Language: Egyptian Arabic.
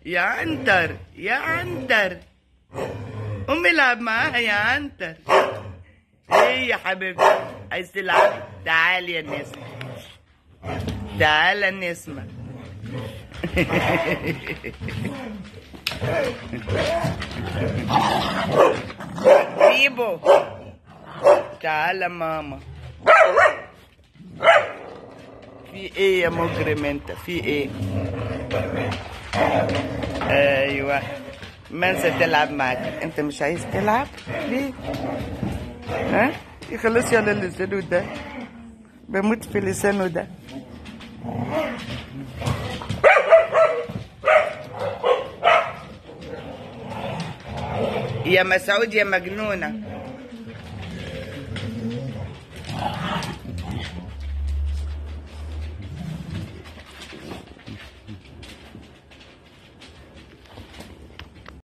يا عنتر يا عنتر قوم العب معاها يا عنتر ايه يا حبيبتي عايز تلعب تعالي يا نسمة تعالى نسمة بيبو تعالى ماما في ايه يا مجرم انت في ايه ايوه منسى تلعب معاك انت مش عايز تلعب ليه ها يخلص يلا لسانه ده بموت في لسانه ده يا مسعود يا مجنونة